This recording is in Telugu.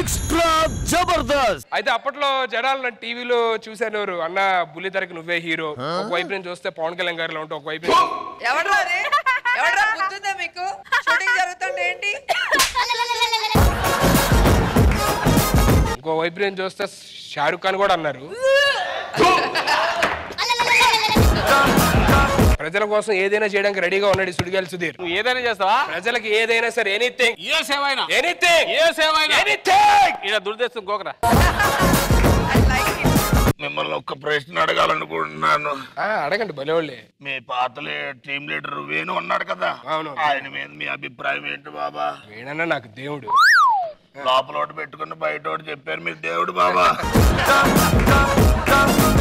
ఎక్స్ట్రా జబర్దస్త్ అయితే అప్పట్లో జనాలు నన్ను టీవీలో చూశాను అన్న బుల్లితెరకి నువ్వే హీరో ఒక వైపు నుంచి చూస్తే పవన్ కళ్యాణ్ గారిలో ఉంటావు ఒక వైపు నుంచి ఎవడ్రా అది ఎవడ్రా గుర్తుందా మీకు షూటింగ్ జరుగుతుంటే ఏంటి ఇంకో వైపు నుంచి చూస్తే షారుఖ్ ఖాన్ కూడా అన్నారు ప్రజల కోసం ఏదైనా చేయడానికి రెడీగా ఉన్నాడు ఈ సుడిగాలి సుధీర్ నువ్వు ఏదైనా చేస్తావా ప్రజలకు ఏదైనా సరే ఎనీథింగ్ ఏ సేవ అయినా ఎనీథింగ్ ఏ సేవ అయినా ఎనీథింగ్ ఇలా దుర్దేశం గోకరా ఐ లైక్ ఇట్ మిమ్మల్ని ఒక్క ప్రశ్న అడగాలనుకుంటున్నాను అడగండి భలేవాళ్ళే మీ పాతలే టీం లీడర్ వేణు ఉన్నాడు కదా అవును. ఆయన మీద మీ అభిప్రాయం ఏంటి బాబా వీడన్నా నాకు దేవుడు లోపల ఒకటి పెట్టుకుని బయట ఒకటి చెప్పారు మీరు దేవుడు బాబా